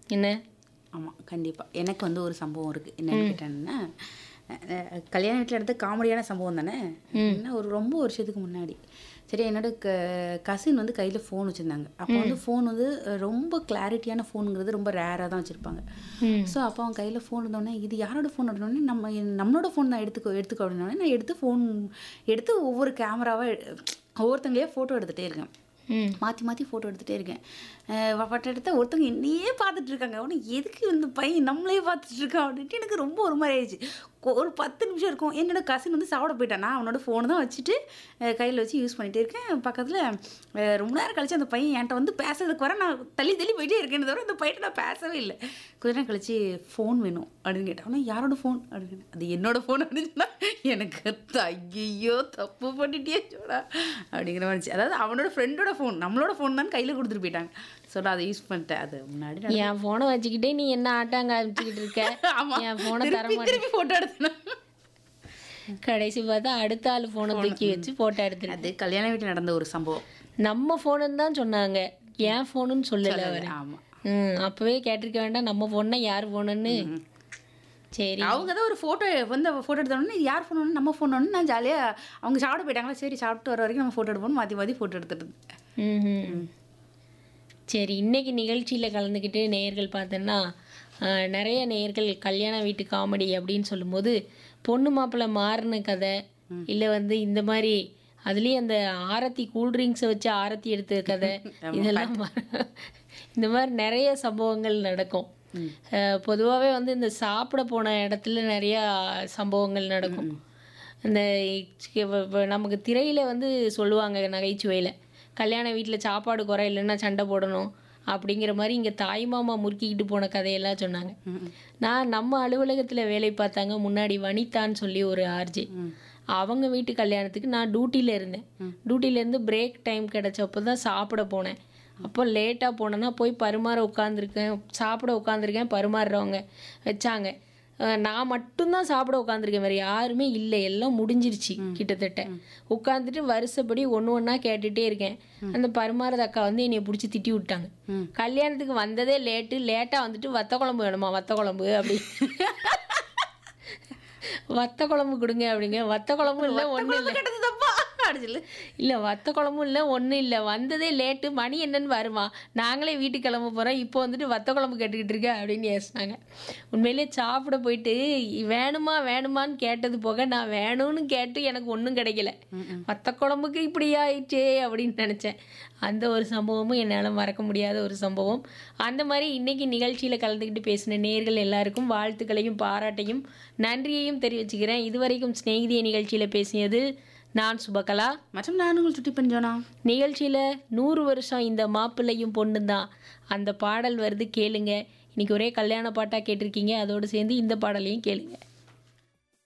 என்ன ஆமாம் கண்டிப்பாக எனக்கு வந்து ஒரு சம்பவம் இருக்குது என்னன்னு கேட்டேன்னா அஹ், கல்யாண வீட்டில் எடுத்த காமெடியான சம்பவம் தானே என்ன ஒரு ரொம்ப வருஷத்துக்கு முன்னாடி சரி என்னோட க கசின் வந்து கையில் ஃபோன் வச்சுருந்தாங்க அப்போ வந்து ஃபோன் வந்து அஹ், ரொம்ப கிளாரிட்டியான ஃபோனுங்கிறது ரொம்ப ரேராக தான் வச்சுருப்பாங்க ஸோ அப்போ அவன் கையில் ஃபோன் இருந்தோடனே இது யாரோட ஃபோன் இருந்தோடனே நம்ம நம்மளோட ஃபோன் தான் எடுத்துக்கோ எடுத்துக்கோ அப்படின்னோடனே நான் எடுத்து ஃபோன் எடுத்து ஒவ்வொரு கேமராவாக ஒவ்வொருத்தங்களையே ஃபோட்டோ எடுத்துகிட்டே இருக்கேன் ம் மாற்றி மாற்றி ஃபோட்டோ எடுத்துகிட்டே இருக்கேன் ஃபோட்டோ எடுத்தா ஒருத்தவங்க என்னையே பார்த்துட்டு இருக்காங்க அவனு எதுக்கு இந்த பையன் நம்மளே பார்த்துட்டு இருக்கான் அப்படின்ட்டு எனக்கு ரொம்ப ஒரு மாதிரி ஆயிடுச்சு கொ- ஒரு பத்து நிமிஷம் இருக்கும் என்னோட கசின் வந்து சாப்பிட போயிட்டான் நான் அவனோட ஃபோனை தான் வச்சுட்டு கையில் வச்சு யூஸ் பண்ணிகிட்டே இருக்கேன் பக்கத்தில் ரொம்ப நேரம் கழிச்சு அந்த பையன் என்கிட்ட வந்து பேசுறதுக்கு வர நான் தள்ளி தள்ளி போயிட்டே இருக்கேன்னு தவிர அந்த பையன் நான் பேசவே இல்லை கொஞ்ச நேரம் கழிச்சு ஃபோன் வேணும் அப்படின்னு கேட்டேன் அவனா யாரோட ஃபோன் அப்படின்னு அது என்னோட ஃபோன் அப்படின்னு சொன்னா எனக்கு ஐயோ தப்பு பண்ணிட்டே சோடா அப்படிங்கிற மாதிரி இருந்துச்சு. அதாவது அவனோட ஃப்ரெண்டோட ஃபோன் நம்மளோட ஃபோன் தான் கையில் கொடுத்துட்டு போயிட்டாங்க ஸோ நான் அதை யூஸ் பண்ணிட்டேன் அது முன்னாடி நடந்த- என் ஃபோனை வச்சுக்கிட்டே நீ என்ன ஆட்டாங்க அனுப்பிச்சிக்கிட்டு இருக்க ஆமா என் ஃபோனை தர திருப்பி மாட்டேன் திருப்பி ஃபோட்டோ எடுத்தேன் கடைசி பார்த்தா அடுத்த ஆள் ஃபோனை தூக்கி வச்சு போட்டோ எடுத்துருக்கேன் அது கல்யாண வீட்டில் நடந்த ஒரு சம்பவம் நம்ம ஃபோனுன்னு தான் சொன்னாங்க என் ஃபோனுன்னு சொல்லல அவர் ஆமாம் ம் அப்பவே கேட்டிருக்க வேண்டாம் நம்ம ஃபோன்னா யார் ஃபோனுன்னு சரி அவங்க தான் ஒரு ஃபோட்டோ வந்து ஃபோட்டோ எடுத்தோடனே இது யார் ஃபோன் நம்ம ஃபோன் நான் ஜாலியாக அவங்க சாப்பிட போயிட்டாங்களா சரி சாப்பிட்டு வர வரைக்கும் நம்ம ஃபோட்டோ எடுப்போம் மாற்றி மாற்றி ஃபோட்டோ எடுத்துட்டு இருந்தேன். ம்ஹும். சரி இன்னைக்கு நிகழ்ச்சியில் கலந்துக்கிட்டு நேயர்கள் பார்த்தோன்னா ஆஹ், நிறைய நேயர்கள் கல்யாண வீட்டு காமெடி அப்படின்னு சொல்லும்போது பொண்ணு மாப்பிள்ளை மாறின கதை இல்லை வந்து இந்த மாதிரி அதுலேயும் அந்த ஆரத்தி கூல்ட்ரிங்க்ஸை வச்சு ஆரத்தி எடுத்த கதை இதெல்லாம் ம- இந்த மாதிரி நிறைய சம்பவங்கள் நடக்கும் பொதுவாகவே வந்து இந்த சாப்பிட போன இடத்துல நிறையா சம்பவங்கள் நடக்கும் இந்த இப்ப- இப்ப நமக்கு திரையில் வந்து சொல்லுவாங்க நகைச்சுவையில் கல்யாண வீட்டில் சாப்பாடு குறை இல்லைன்னா சண்டை போடணும் அப்படிங்கிற மாதிரி இங்கே தாய் மாமா முறுக்கிக்கிட்டு போன கதையெல்லாம் சொன்னாங்க நான் நம்ம அலுவலகத்தில் வேலை பார்த்தாங்க முன்னாடி வனிதான்னு சொல்லி ஒரு ஆர்ஜி அவங்க வீட்டு கல்யாணத்துக்கு நான் டியூட்டியில் இருந்தேன் டியூட்டில இருந்து பிரேக் டைம் கிடைச்சப்போ தான் சாப்பிட போனேன் அப்போ லேட்டாக போனேன்னா போய் பரிமாற உட்காந்துருக்கேன் சாப்பிட உட்காந்துருக்கேன் பரிமாறுறவங்க வச்சாங்க அஹ் நான் மட்டும்தான் சாப்பிட உட்காந்துருக்கேன் வேறு யாருமே இல்லை எல்லாம் முடிஞ்சிருச்சு கிட்டத்தட்ட உட்காந்துட்டு வருஷப்படி ஒன்று ஒன்றா கேட்டுகிட்டே இருக்கேன் அந்த பரிமாறது அக்கா வந்து என்னை பிடிச்சி திட்டி விட்டாங்க கல்யாணத்துக்கு வந்ததே லேட்டு லேட்டாக வந்துட்டு வத்த குழம்பு வேணுமா வத்த குழம்பு அப்படி வத்த குழம்பு கொடுங்க அப்படிங்க வத்த குழம்பு இல்லை ஒன்றும் இல்லை கெட்டது தப்பா அடிச்சில்ல இல்லை வத்த குழம்பும் இல்லை ஒன்றும் இல்லை வந்ததே லேட்டு மணி என்னன்னு வருமா நாங்களே வீட்டுக்கு கிளம்ப போகிறோம் இப்போ வந்துட்டு வத்த குழம்பு கேட்டுக்கிட்டு இருக்க அப்படின்னு ஏசினாங்க உண்மையிலேயே சாப்பிட போயிட்டு வேணுமா வேணுமான்னு கேட்டது போக நான் வேணும்னு கேட்டு எனக்கு ஒன்றும் கிடைக்கல வத்த குழம்புக்கு இப்படி ஆயிடுச்சே அப்படின்னு நினச்சேன் அந்த ஒரு சம்பவமும் என்னால் மறக்க முடியாத ஒரு சம்பவம் அந்த மாதிரி இன்னைக்கு நிகழ்ச்சியில் கலந்துக்கிட்டு பேசின நேர்கள் எல்லாருக்கும் வாழ்த்துக்களையும் பாராட்டையும் நன்றியையும் தெரிவிச்சுக்கிறேன் இதுவரைக்கும் சிநேகிதிய நிகழ்ச்சியில் பேசியது நான் சுபகலா மற்றும் நான் உங்கள் சுட்டி பஞ்சோனா நிகழ்ச்சியில் நூறு வருஷம் இந்த மாப்பிள்ளையும் பொண்ணு தான் அந்த பாடல் வருது கேளுங்க இன்னைக்கு ஒரே கல்யாண பாட்டாக கேட்டிருக்கீங்க அதோடு சேர்ந்து இந்த பாடலையும் கேளுங்க